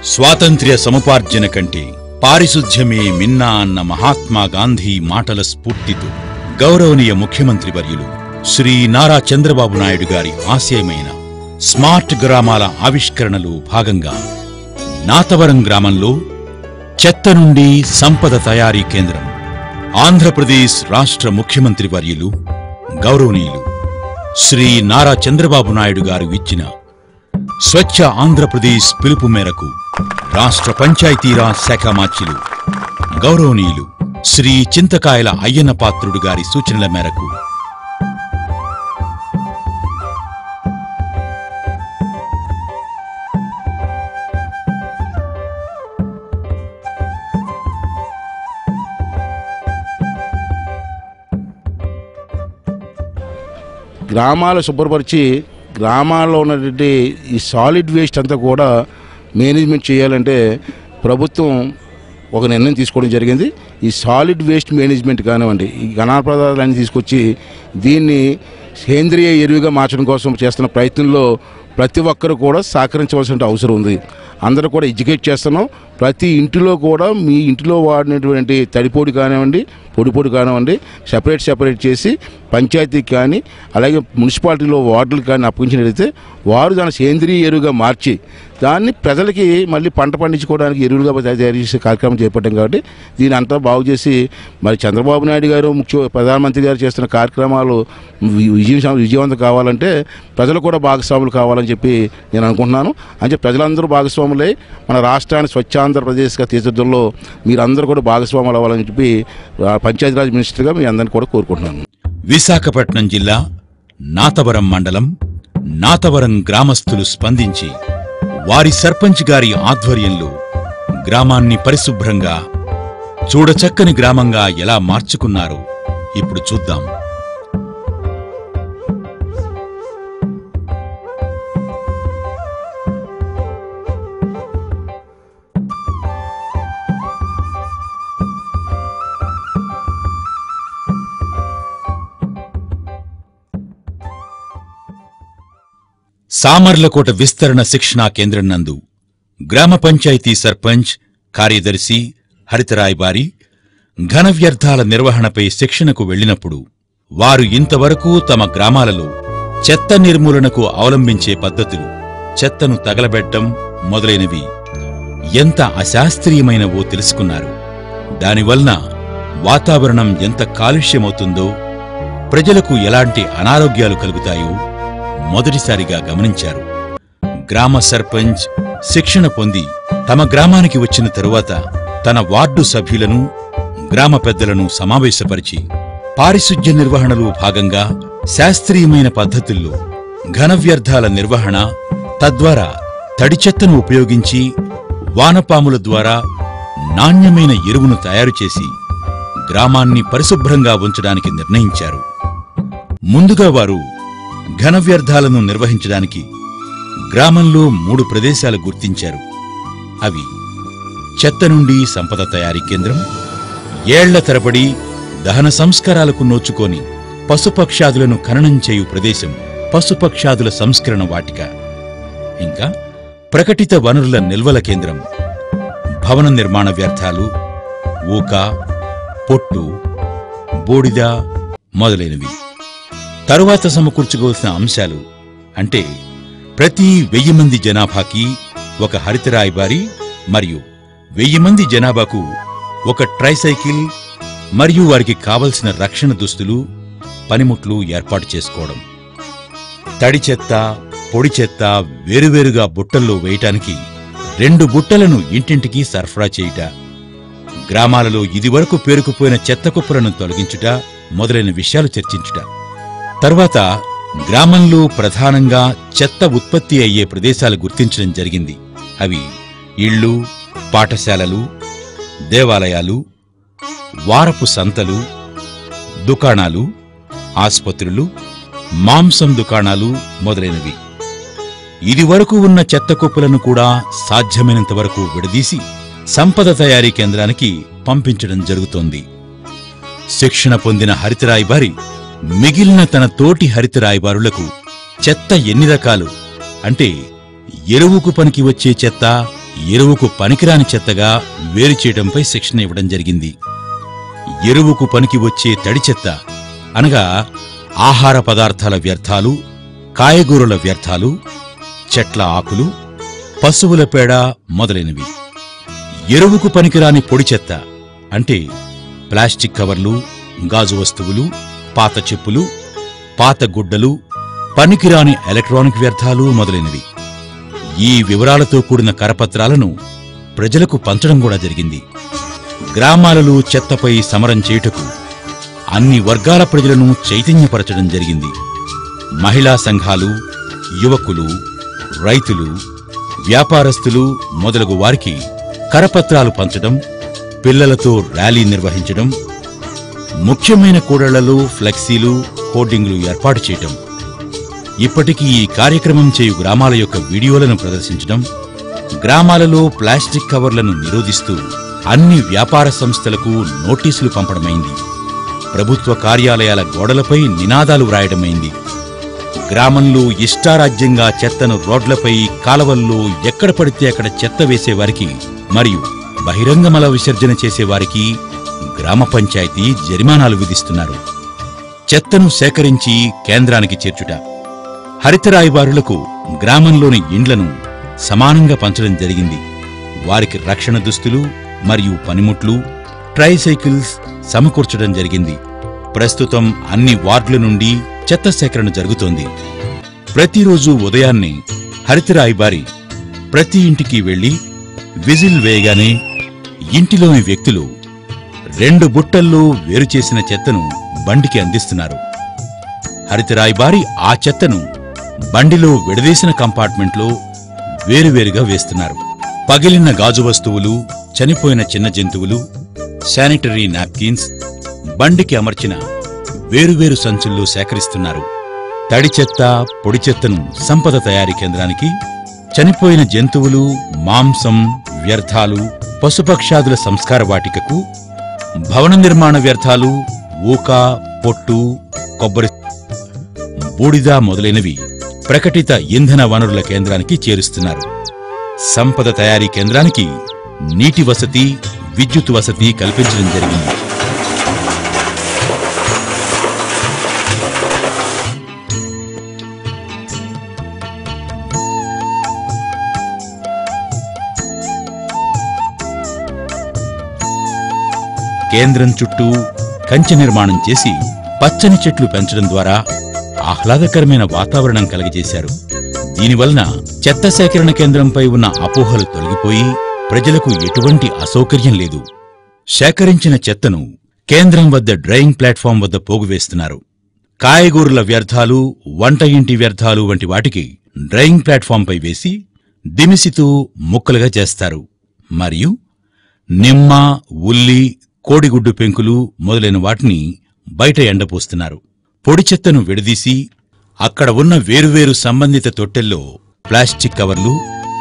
స్వాతంత్ర్య సముపార్జన కంటే పారిశుధ్యమే మిన్నా అన్న మహాత్మా గాంధీ మాటల స్ఫూర్తితో గౌరవనీయ ముఖ్యమంత్రి వర్యులు శ్రీ నారా చంద్రబాబు నాయుడు గారి ఆశయమైన స్మార్ట్ గ్రామాల ఆవిష్కరణలో భాగంగా నాతవరం గ్రామంలో చెత్త నుండి సంపద తయారీ కేంద్రం ఆంధ్రప్రదేశ్ రాష్ట్ర ముఖ్యమంత్రి వర్యులు గౌరవనీయులు శ్రీ నారా చంద్రబాబు నాయుడు గారు ఇచ్చిన స్వచ్ఛ ఆంధ్రప్రదేశ్ పిలుపు మేరకు రాష్ట్ర పంచాయతీరాజ్ శాఖ మార్చిలు గౌరవనీయులు శ్రీ చింతకాయల అయ్యన్న పాత్రుడు గారి సూచనల మేరకు గ్రామాలు శుభ్రపరిచి గ్రామాల్లో ఉన్నటువంటి ఈ సాలిడ్ వేస్ట్ అంతా కూడా మేనేజ్మెంట్ చేయాలంటే ప్రభుత్వం ఒక నిర్ణయం తీసుకోవడం జరిగింది ఈ సాలిడ్ వేస్ట్ మేనేజ్మెంట్ కానివ్వండి ఈ ఘన పదార్థాలన్నీ తీసుకొచ్చి దీన్ని సేంద్రియ ఎరువుగా మార్చడం కోసం చేస్తున్న ప్రయత్నంలో ప్రతి ఒక్కరు కూడా సహకరించవలసిన అవసరం ఉంది అందరూ కూడా ఎడ్యుకేట్ చేస్తున్నాం ప్రతి ఇంటిలో కూడా మీ ఇంటిలో వాడినటువంటి తడిపొడి కానివ్వండి పొడి పొడి కానివ్వండి సెపరేట్ సెపరేట్ చేసి పంచాయతీకి కానీ అలాగే మున్సిపాలిటీలో వార్డులకు కానీ అప్పగించినట్లయితే వారు దాన్ని సేంద్రియ ఎరువుగా మార్చి దాన్ని ప్రజలకి మళ్ళీ పంట పండించుకోవడానికి ఎరువులుగా తయారు చేసే కార్యక్రమం చేపట్టాం కాబట్టి దీని అంతా బాగు చేసి మరి చంద్రబాబు నాయుడు గారు ముఖ్య ప్రధానమంత్రి గారు చేస్తున్న కార్యక్రమాలు వి- విజయం విజయవంతం కావాలంటే ప్రజలు కూడా భాగస్వాములు కావాలని చెప్పి నేను అనుకుంటున్నాను అంటే ప్రజలందరూ భాగస్వాములై మన రాష్ట్రాన్ని స్వచ్ఛాంధ్రప్రదేశ్గా తీర్చిదిద్దంలో మీరందరూ కూడా భాగస్వాములు అవ్వాలని చెప్పి ఆ, పంచాయతీరాజ్ మినిస్టర్గా మీ అందరిని కూడా కోరుకుంటున్నాను విశాఖపట్నం జిల్లా నాతవరం మండలం నాతవరం గ్రామస్తులు స్పందించి వారి సర్పంచ్ గారి ఆధ్వర్యంలో గ్రామాన్ని పరిశుభ్రంగా చూడచక్కని గ్రామంగా ఎలా మార్చుకున్నారో ఇప్పుడు చూద్దాం సామర్లకోట విస్తరణ శిక్షణా కేంద్రం నందు గ్రామ పంచాయతీ సర్పంచ్ కార్యదర్శి హరితరాయబారి ఘన వ్యర్థాల నిర్వహణపై శిక్షణకు వెళ్ళినప్పుడు వారు ఇంతవరకు తమ గ్రామాలలో చెత్త నిర్మూలనకు అవలంబించే పద్ధతులు చెత్తను తగలబెట్టం మొదలైనవి ఎంత అశాస్త్రీయమైనవో తెలుసుకున్నారు దానివలన వాతావరణం ఎంత కాలుష్యమవుతుందో ప్రజలకు ఎలాంటి అనారోగ్యాలు కలుగుతాయో మొదటిసారిగా గమనించారు గ్రామ సర్పంచ్ శిక్షణ పొంది తమ గ్రామానికి వచ్చిన తరువాత తన వార్డు సభ్యులను గ్రామ పెద్దలను సమావేశపరిచి పారిశుధ్య నిర్వహణలో భాగంగా శాస్త్రీయమైన పద్ధతుల్లో ఘన వ్యర్థాల నిర్వహణ తద్వారా తడి చెత్తను ఉపయోగించి వానపాముల ద్వారా నాణ్యమైన ఎరువును తయారు చేసి గ్రామాన్ని పరిశుభ్రంగా ఉంచడానికి నిర్ణయించారు ముందుగా వారు ఘన వ్యర్థాలను నిర్వహించడానికి గ్రామంలో మూడు ప్రదేశాలు గుర్తించారు అవి చెత్త నుండి సంపద తయారీ కేంద్రం ఏళ్ల తరబడి దహన సంస్కారాలకు నోచుకొని పశుపక్షాదులను ఖననం చేయు ప్రదేశం పశుపక్షాదుల సంస్కరణ వాటిక ఇంకా ప్రకటిత వనరుల నిల్వల కేంద్రం భవన నిర్మాణ వ్యర్థాలు ఊక పొట్టు బూడిద మొదలైనవి తరువాత సమకూర్చుకోవాల్సిన అంశాలు అంటే ప్రతి వెయ్యి మంది జనాభాకి ఒక హరితరాయబారి మరియు వెయ్యి మంది జనాభాకు ఒక ట్రైసైకిల్ మరియు వారికి కావలసిన రక్షణ దుస్తులు పనిముట్లు ఏర్పాటు చేసుకోవడం తడి చెత్త పొడి చెత్త వేరువేరుగా బుట్టల్లో వేయటానికి రెండు బుట్టలను ఇంటింటికి సరఫరా చేయుట గ్రామాలలో ఇదివరకు పేరుకుపోయిన చెత్త కుప్పలను తొలగించుట మొదలైన విషయాలు చర్చించుట తర్వాత గ్రామంలో ప్రధానంగా చెత్త ఉత్పత్తి అయ్యే ప్రదేశాలు గుర్తించడం జరిగింది అవి ఇళ్ళు పాఠశాలలు దేవాలయాలు వారపు సంతలు దుకాణాలు ఆస్పత్రులు మాంసం దుకాణాలు మొదలైనవి ఇదివరకు ఉన్న చెత్త కుప్పలను కూడా సాధ్యమైనంత వరకు విడదీసి సంపద తయారీ కేంద్రానికి పంపించడం జరుగుతోంది శిక్షణ పొందిన హరితరాయబారి మిగిలిన తన తోటి హరితరాయబారులకు చెత్త ఎన్ని రకాలు అంటే ఎరువుకు పనికి వచ్చే చెత్త ఎరువుకు పనికిరాని చెత్తగా వేరు చేయడంపై శిక్షణ ఇవ్వడం జరిగింది ఎరువుకు పనికి వచ్చే తడి చెత్త అనగా ఆహార పదార్థాల వ్యర్థాలు కాయగూరల వ్యర్థాలు చెట్ల ఆకులు పశువుల పేడ మొదలైనవి ఎరువుకు పనికిరాని పొడి చెత్త అంటే ప్లాస్టిక్ కవర్లు గాజు వస్తువులు పాత చెప్పులు పాత గుడ్డలు పనికిరాని ఎలక్ట్రానిక్ వ్యర్థాలు మొదలైనవి ఈ వివరాలతో కూడిన కరపత్రాలను ప్రజలకు పంచడం కూడా జరిగింది గ్రామాలలో చెత్తపై సమరం చేయుటకు అన్ని వర్గాల ప్రజలను చైతన్యపరచడం జరిగింది మహిళా సంఘాలు యువకులు రైతులు వ్యాపారస్తులు మొదలగు వారికి కరపత్రాలు పంచడం పిల్లలతో ర్యాలీ నిర్వహించడం ముఖ్యమైన కూడళ్లలో ఫ్లెక్సీలు హోర్డింగ్లు ఏర్పాటు చేయటం ఇప్పటికీ ఈ కార్యక్రమం చేయు గ్రామాల యొక్క వీడియోలను ప్రదర్శించడం గ్రామాలలో ప్లాస్టిక్ కవర్లను నిరోధిస్తూ అన్ని వ్యాపార సంస్థలకు నోటీసులు పంపడమైంది ప్రభుత్వ కార్యాలయాల గోడలపై నినాదాలు వ్రాయడమైంది గ్రామంలో ఇష్టారాజ్యంగా చెత్తను రోడ్లపై కాలవల్లో ఎక్కడ పడితే అక్కడ చెత్త వేసేవారికి మరియు బహిరంగ మల విసర్జన చేసేవారికి గ్రామ పంచాయతీ జరిమానాలు విధిస్తున్నారు చెత్తను సేకరించి కేంద్రానికి చేర్చుట హరితరాయిబారులకు గ్రామంలోని ఇండ్లను సమానంగా పంచడం జరిగింది వారికి రక్షణ దుస్తులు మరియు పనిముట్లు ట్రైసైకిల్స్ సమకూర్చడం జరిగింది ప్రస్తుతం అన్ని వార్డుల నుండి చెత్త సేకరణ జరుగుతోంది ప్రతిరోజు ఉదయాన్నే హరితరాయిబారి ప్రతి ఇంటికి వెళ్లి విజిల్ వేయగానే ఇంటిలోని వ్యక్తులు రెండు బుట్టల్లో వేరు చేసిన చెత్తను బండికి అందిస్తున్నారు హరితరాయిబారి ఆ చెత్తను బండిలో విడదీసిన కంపార్ట్మెంట్లో వేరువేరుగా వేస్తున్నారు పగిలిన గాజు వస్తువులు చనిపోయిన చిన్న జంతువులు శానిటరీ నాప్కిన్స్ బండికి అమర్చిన వేరువేరు సంచుల్లో సేకరిస్తున్నారు తడి చెత్త పొడి చెత్తను సంపద తయారీ కేంద్రానికి చనిపోయిన జంతువులు మాంసం వ్యర్థాలు పశుపక్షాదుల సంస్కార వాటికకు భవన నిర్మాణ వ్యర్థాలు ఊక పొట్టు కొబ్బరి బూడిద మొదలైనవి ప్రకటిత ఇంధన వనరుల కేంద్రానికి చేరుస్తున్నారు సంపద తయారీ కేంద్రానికి నీటి వసతి విద్యుత్ వసతి కల్పించడం జరిగింది కేంద్రం చుట్టూ కంచె నిర్మాణం చేసి పచ్చని చెట్లు పెంచడం ద్వారా ఆహ్లాదకరమైన వాతావరణం కలగజేశారు దీనివలన చెత్త సేకరణ కేంద్రంపై ఉన్న అపోహలు తొలగిపోయి ప్రజలకు ఎటువంటి అసౌకర్యం లేదు సేకరించిన చెత్తను కేంద్రం వద్ద డ్రైయింగ్ ప్లాట్ఫామ్ వద్ద పోగువేస్తున్నారు కాయగూరల వ్యర్థాలు వంట ఇంటి వ్యర్థాలు వంటి వాటికి డ్రైయింగ్ ప్లాట్ఫాంపై వేసి దిమిసితూ ముక్కలుగా చేస్తారు మరియు నిమ్మ ఉల్లి కోడిగుడ్డు పెంకులు మొదలైన వాటిని బయట ఎండపోస్తున్నారు పొడి చెత్తను విడదీసి అక్కడ ఉన్న వేరువేరు సంబంధిత తొట్టెల్లో ప్లాస్టిక్ కవర్లు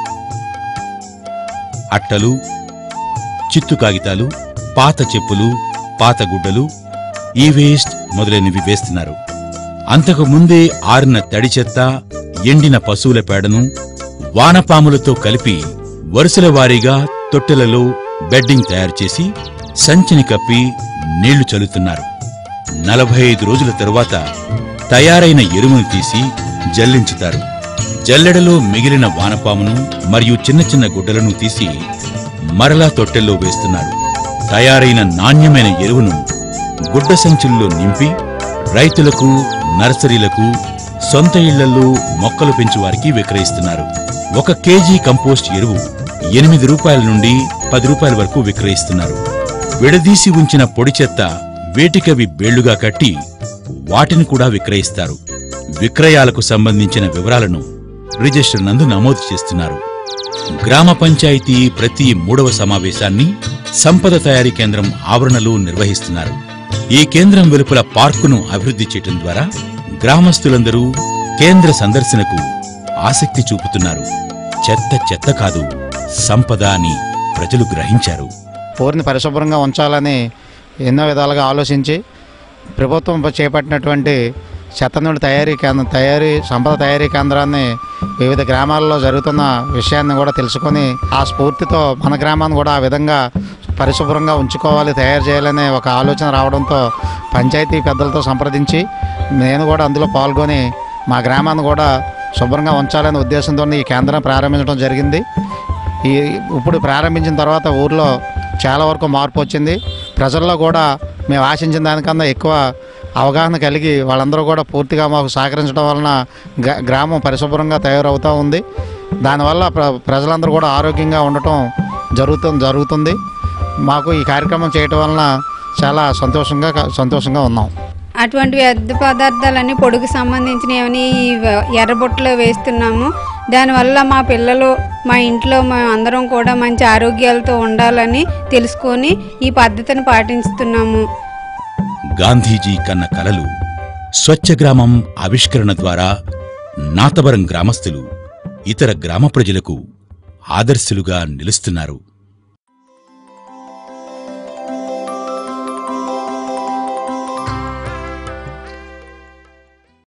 అట్టలు చిత్తు కాగితాలు పాత చెప్పులు పాత గుడ్డలు ఈ వేస్ట్ మొదలైనవి వేస్తున్నారు అంతకు ముందే ఆరిన తడి చెత్త ఎండిన పశువుల పేడను వానపాములతో కలిపి వరుసల వారీగా తొట్టెలలో బెడ్డింగ్ తయారు చేసి సంచిని కప్పి నీళ్లు చల్లుతున్నారు నలభై ఐదు రోజుల తరువాత తయారైన ఎరువును తీసి జల్లించుతారు జల్లెడలో మిగిలిన వానపామును మరియు చిన్న చిన్న గుడ్డలను తీసి మరలా తొట్టెల్లో వేస్తున్నారు తయారైన నాణ్యమైన ఎరువును గుడ్డ సంచుల్లో నింపి రైతులకు నర్సరీలకు సొంత ఇళ్లలో మొక్కలు పెంచువారికి విక్రయిస్తున్నారు ఒక కేజీ కంపోస్ట్ ఎరువు ఎనిమిది రూపాయల నుండి పది రూపాయల వరకు విక్రయిస్తున్నారు విడదీసి ఉంచిన పొడి చెత్త వేటికవి బేళ్లుగా కట్టి వాటిని కూడా విక్రయిస్తారు విక్రయాలకు సంబంధించిన వివరాలను రిజిస్టర్ నందు నమోదు చేస్తున్నారు గ్రామ పంచాయతీ ప్రతి మూడవ సమావేశాన్ని సంపద తయారీ కేంద్రం ఆవరణలో నిర్వహిస్తున్నారు ఈ కేంద్రం వెలుపల పార్కును అభివృద్ధి చేయటం ద్వారా గ్రామస్తులందరూ కేంద్ర సందర్శనకు ఆసక్తి చూపుతున్నారు చెత్త చెత్త కాదు సంపద అని ప్రజలు గ్రహించారు ఊరిని పరిశుభ్రంగా ఉంచాలని ఎన్నో విధాలుగా ఆలోచించి ప్రభుత్వం చేపట్టినటువంటి చెత్త నుండి తయారీ కేంద్రం తయారీ సంపద తయారీ కేంద్రాన్ని వివిధ గ్రామాల్లో జరుగుతున్న విషయాన్ని కూడా తెలుసుకొని ఆ స్ఫూర్తితో మన గ్రామాన్ని కూడా ఆ విధంగా పరిశుభ్రంగా ఉంచుకోవాలి తయారు చేయాలనే ఒక ఆలోచన రావడంతో పంచాయతీ పెద్దలతో సంప్రదించి నేను కూడా అందులో పాల్గొని మా గ్రామాన్ని కూడా శుభ్రంగా ఉంచాలనే ఉద్దేశంతో ఈ కేంద్రం ప్రారంభించడం జరిగింది ఈ ఇప్పుడు ప్రారంభించిన తర్వాత ఊర్లో చాలా వరకు మార్పు వచ్చింది ప్రజల్లో కూడా మేము ఆశించిన దానికన్నా ఎక్కువ అవగాహన కలిగి వాళ్ళందరూ కూడా పూర్తిగా మాకు సహకరించడం వలన గ్రా- గ్రామం పరిశుభ్రంగా తయారవుతూ ఉంది దానివల్ల ప్ర ప్రజలందరూ కూడా ఆరోగ్యంగా ఉండటం జరుగుతుంది జరుగుతుంది మాకు ఈ కార్యక్రమం చేయటం వలన చాలా సంతోషంగా సంతోషంగా ఉన్నాం అటువంటి వ్యర్థ పదార్థాలన్నీ పొడుగు సంబంధించినవని ఈ వ- ఎర్రబుట్టలో వేస్తున్నాము దానివల్ల మా పిల్లలు మా ఇంట్లో మేము అందరం కూడా మంచి ఆరోగ్యాలతో ఉండాలని తెలుసుకొని ఈ పద్ధతిని పాటిస్తున్నాము గాంధీజీ కన్న కలలు స్వచ్ఛ గ్రామం ఆవిష్కరణ ద్వారా నాతవరం గ్రామస్తులు ఇతర గ్రామ ప్రజలకు ఆదర్శులుగా నిలుస్తున్నారు